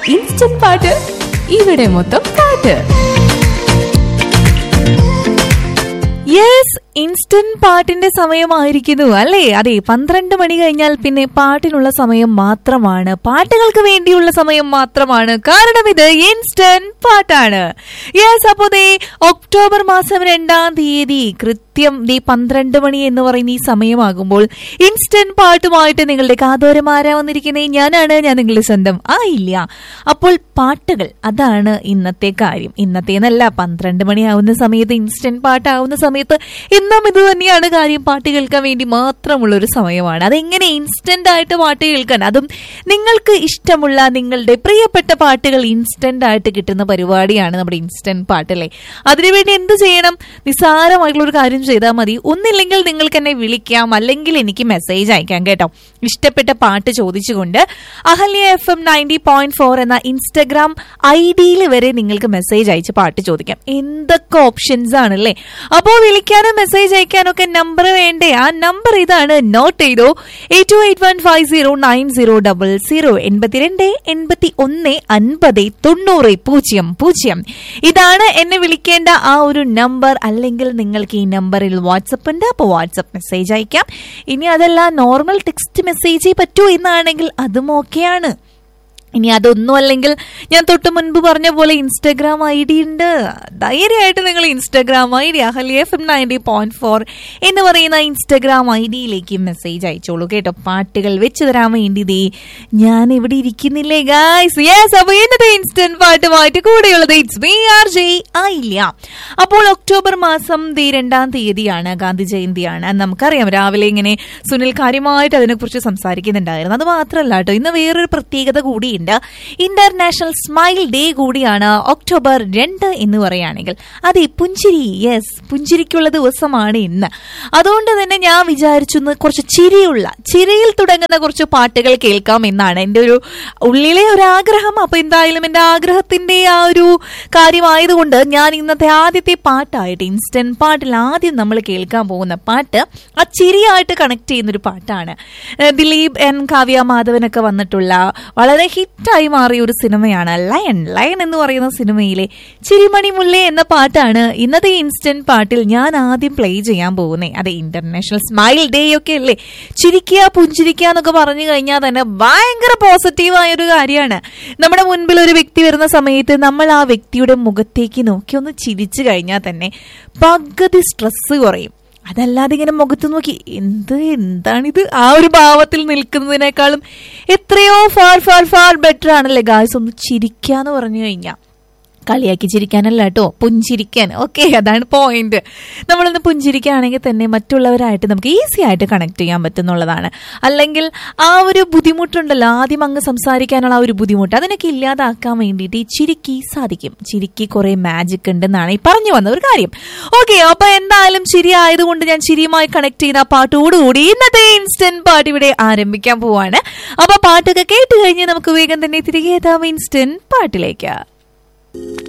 instant പാട്ട് ഇവിടെ മൊത്തം പാട്ട് യെസ് ഇൻസ്റ്റന്റ് പാട്ടിന്റെ സമയമായിരിക്കുന്നു അല്ലേ അതെ പന്ത്രണ്ട് മണി കഴിഞ്ഞാൽ പിന്നെ പാട്ടിനുള്ള സമയം മാത്രമാണ് പാട്ടുകൾക്ക് വേണ്ടിയുള്ള സമയം മാത്രമാണ് കാരണം ഇത് ഇൻസ്റ്റന്റ് പാട്ടാണ് യെസ് അപ്പോ ദേ ഒക്ടോബർ മാസം രണ്ടാം തീയതി കൃത്യം ദേ പന്ത്രണ്ട് മണി എന്ന് പറയുന്ന ഈ സമയമാകുമ്പോൾ ഇൻസ്റ്റന്റ് പാട്ടുമായിട്ട് നിങ്ങളുടെ കാതോരമാരാ വന്നിരിക്കുന്നത് ഞാനാണ് ഞാൻ നിങ്ങളുടെ സ്വന്തം ആ ഇല്ല അപ്പോൾ പാട്ടുകൾ അതാണ് ഇന്നത്തെ കാര്യം ഇന്നത്തെ എന്നല്ല പന്ത്രണ്ട് മണിയാവുന്ന സമയത്ത് ഇൻസ്റ്റന്റ് പാട്ടാവുന്ന സമയത്ത് ഇന്നും ഇത് തന്നെയാണ് കാര്യം പാട്ട് കേൾക്കാൻ വേണ്ടി മാത്രമുള്ള ഒരു സമയമാണ് അതെങ്ങനെ ഇൻസ്റ്റന്റ് ആയിട്ട് പാട്ട് കേൾക്കാൻ അതും നിങ്ങൾക്ക് ഇഷ്ടമുള്ള നിങ്ങളുടെ പ്രിയപ്പെട്ട പാട്ടുകൾ ഇൻസ്റ്റന്റ് ആയിട്ട് കിട്ടുന്ന പരിപാടിയാണ് നമ്മുടെ ഇൻസ്റ്റന്റ് പാട്ടല്ലേ അതിനുവേണ്ടി എന്ത് ചെയ്യണം നിസ്സാരമായിട്ടുള്ള ഒരു കാര്യം ചെയ്താൽ മതി ഒന്നില്ലെങ്കിൽ നിങ്ങൾക്ക് എന്നെ വിളിക്കാം അല്ലെങ്കിൽ എനിക്ക് മെസ്സേജ് അയക്കാം കേട്ടോ ഇഷ്ടപ്പെട്ട പാട്ട് ചോദിച്ചുകൊണ്ട് Ahalya F M ninety point four എന്ന ഇൻസ്റ്റഗ്രാം ഐ ഡിയിൽ വരെ നിങ്ങൾക്ക് മെസ്സേജ് അയച്ച് പാട്ട് ചോദിക്കാം എന്തൊക്കെ ഓപ്ഷൻസ് ആണല്ലേ അപ്പോൾ വിളിക്കാനും മെസ്സേജ് അയക്കാനും ഒക്കെ നമ്പർ വേണ്ടേ ആ നമ്പർ ഇതാണ് നോട്ട് ചെയ്തോ eight two eight one five zero nine zero double zero എൺപത്തിരണ്ട് എൺപത്തി ഒന്ന് അൻപത് തൊണ്ണൂറ് പൂജ്യം പൂജ്യം ഇതാണ് എന്നെ വിളിക്കേണ്ട ആ ഒരു നമ്പർ അല്ലെങ്കിൽ നിങ്ങൾക്ക് ഈ നമ്പറിൽ വാട്സപ്പ് ഉണ്ട് അപ്പോൾ വാട്സപ്പ് മെസ്സേജ് അയക്കാം ഇനി അതല്ല നോർമൽ ടെക്സ്റ്റ് മെസ്സേജേ പറ്റൂ എന്നാണെങ്കിൽ അതും ഓക്കെയാണ് ഇനി അതൊന്നും അല്ലെങ്കിൽ ഞാൻ തൊട്ട് മുൻപ് പറഞ്ഞ പോലെ ഇൻസ്റ്റാഗ്രാം ഐ ഡി ഉണ്ട് ധൈര്യമായിട്ട് നിങ്ങൾ Instagram I D Ahali F M ninety point four എന്ന് പറയുന്ന ഇൻസ്റ്റാഗ്രാം ഐ ഡിയിലേക്ക് മെസ്സേജ് അയച്ചോളൂ കേട്ടോ പാട്ടുകൾ വെച്ച് തരാൻ വേണ്ടി ദേ ഞാൻ ഇവിടെ ഇരിക്കുന്നില്ലേ ഗായ്സ് യെസ് അപ്പൊ ഇന്നത്തെ ഇൻസ്റ്റന്റ് പാട്ടുമായിട്ട് കൂടെയുള്ളത് ഇറ്റ്സ് മീ ആർ ജെ ആയില്ല അപ്പോൾ ഒക്ടോബർ മാസം ദേ രണ്ടാം തീയതിയാണ് ഗാന്ധി ജയന്തിയാണ് നമുക്കറിയാം രാവിലെ ഇങ്ങനെ സുനിൽ കാര്യമായിട്ട് അതിനെക്കുറിച്ച് സംസാരിക്കുന്നുണ്ടായിരുന്നു അത് മാത്രമല്ല കേട്ടോ ഇന്ന് വേറൊരു പ്രത്യേകത കൂടിയുണ്ട് ഇന്റർനാഷണൽ സ്മൈൽ ഡേ കൂടിയാണ് ഒക്ടോബർ രണ്ട് എന്ന് പറയുകയാണെങ്കിൽ അതെ പുഞ്ചിരി യെസ് പുഞ്ചിരിക്കുള്ള ദിവസമാണ് ഇന്ന് അതുകൊണ്ട് തന്നെ ഞാൻ വിചാരിച്ചു ഇന്ന് കുറച്ച് ചിരിയുള്ള ചിരിയിൽ തുടങ്ങുന്ന കുറച്ച് പാട്ടുകൾ കേൾക്കാം എന്നാണ് എൻ്റെ ഒരു ഉള്ളിലെ ഒരു ആഗ്രഹം അപ്പൊ എന്തായാലും എൻ്റെ ആഗ്രഹത്തിന്റെ ആ ഒരു കാര്യമായതുകൊണ്ട് ഞാൻ ഇന്നത്തെ ആദ്യത്തെ പാട്ടായിട്ട് ഇൻസ്റ്റന്റ് പാട്ടിൽ ആദ്യം നമ്മൾ കേൾക്കാൻ പോകുന്ന പാട്ട് ആ ചിരിയായിട്ട് കണക്ട് ചെയ്യുന്ന ഒരു പാട്ടാണ് ഏഹ് ദിലീപ് എൻ കാവ്യ മാധവനൊക്കെ വന്നിട്ടുള്ള വളരെ ഹിറ്റായി മാറിയ ഒരു സിനിമയാണ് ലയൺ ലയൺ എന്ന് പറയുന്ന സിനിമയിലെ ചിരിമണി മുല്ലേ എന്ന പാട്ടാണ് ഇന്നത്തെ ഇൻസ്റ്റന്റ് പാട്ടിൽ ഞാൻ ആദ്യം പ്ലേ ചെയ്യാൻ പോകുന്നത് അതെ ഇന്റർനാഷണൽ സ്മൈൽ ഡേ ഒക്കെ അല്ലേ ചിരിക്കുക പുഞ്ചിരിക്കുക എന്നൊക്കെ പറഞ്ഞു കഴിഞ്ഞാൽ തന്നെ ഭയങ്കര പോസിറ്റീവായ ഒരു കാര്യമാണ് നമ്മുടെ മുൻപിൽ ഒരു വ്യക്തി വരുന്ന സമയത്ത് നമ്മൾ ആ വ്യക്തിയുടെ മുഖത്തേക്ക് നോക്കി ഒന്ന് ചിരിച്ചു കഴിഞ്ഞാൽ തന്നെ പകുതി സ്ട്രെസ് കുറയും അതല്ലാതെ ഇങ്ങനെ മുഖത്ത് നോക്കി എന്ത് എന്താണിത് ആ ഒരു ഭാവത്തിൽ നിൽക്കുന്നതിനേക്കാളും എത്രയോ ഫാർ ഫാർ ഫാർ ബെറ്റർ ആണല്ലേ ഗായ്സ് ഒന്ന് ചിരിക്കാന്ന് പറഞ്ഞു കഴിഞ്ഞാൽ കളിയാക്കി ചിരിക്കാനല്ല കേട്ടോ പുഞ്ചിരിക്കാൻ ഓക്കെ അതാണ് പോയിന്റ് നമ്മളൊന്ന് പുഞ്ചിരിക്കുകയാണെങ്കിൽ തന്നെ മറ്റുള്ളവരായിട്ട് നമുക്ക് ഈസി ആയിട്ട് കണക്ട് ചെയ്യാൻ പറ്റുന്നുള്ളതാണ് അല്ലെങ്കിൽ ആ ഒരു ബുദ്ധിമുട്ടുണ്ടല്ലോ ആദ്യം അങ്ങ് സംസാരിക്കാനുള്ള ആ ഒരു ബുദ്ധിമുട്ട് അതിനൊക്കെ ഇല്ലാതാക്കാൻ വേണ്ടിയിട്ട് ഈ ചിരിക്ക് സാധിക്കും ചിരിക്ക് കുറെ മാജിക് ഉണ്ടെന്നാണ് ഈ പറഞ്ഞു വന്ന ഒരു കാര്യം ഓക്കെ അപ്പൊ എന്തായാലും ചിരി ആയതുകൊണ്ട് ഞാൻ ചിരിയുമായി കണക്ട് ചെയ്ത ആ പാട്ടോടുകൂടി ഇന്നത്തെ ഇൻസ്റ്റന്റ് പാട്ട് ഇവിടെ ആരംഭിക്കാൻ പോവാണ് അപ്പൊ പാട്ടൊക്കെ കേട്ട് കഴിഞ്ഞ് നമുക്ക് വേഗം തന്നെ തിരികെ എത്താം ഇൻസ്റ്റന്റ് പാട്ടിലേക്ക്